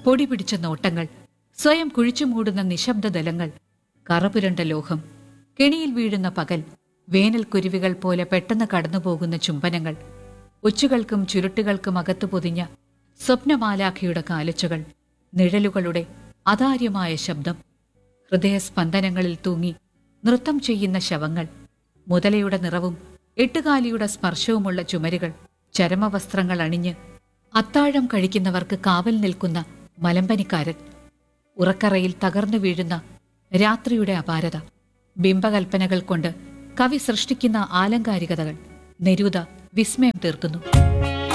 പൊടി പിടിച്ച നോട്ടങ്ങൾ സ്വയം കുഴിച്ചുമൂടുന്ന നിശബ്ദ ദലങ്ങൾ കറപുരണ്ട ലോഹം കെണിയിൽ വീഴുന്ന പകൽ വേനൽ കുരുവികൾ പോലെ പെട്ടെന്ന് കടന്നുപോകുന്ന ചുംബനങ്ങൾ ഒച്ചുകൾക്കും ചുരുട്ടുകൾക്കും അകത്തു പൊതിഞ്ഞ സ്വപ്നമാലാഖയുടെ കാലച്ചുകൾ നിഴലുകളുടെ അതാര്യമായ ശബ്ദം ഹൃദയസ്പന്ദനങ്ങളിൽ തൂങ്ങി നൃത്തം ചെയ്യുന്ന ശവങ്ങൾ മുതലയുടെ നിറവും എട്ടുകാലിയുടെ സ്പർശവുമുള്ള ചുമരുകൾ ചരമവസ്ത്രങ്ങൾ അണിഞ്ഞ് അത്താഴം കഴിക്കുന്നവർക്ക് കാവൽ നിൽക്കുന്ന മലമ്പനിക്കാരൻ ഉറക്കറയിൽ തകർന്നു വീഴുന്ന രാത്രിയുടെ അപാരത ബിംബകൽപ്പനകൾ കൊണ്ട് കവി സൃഷ്ടിക്കുന്ന ആലങ്കാരികതകൾ നെരൂത വിസ്മയം തീർക്കുന്നു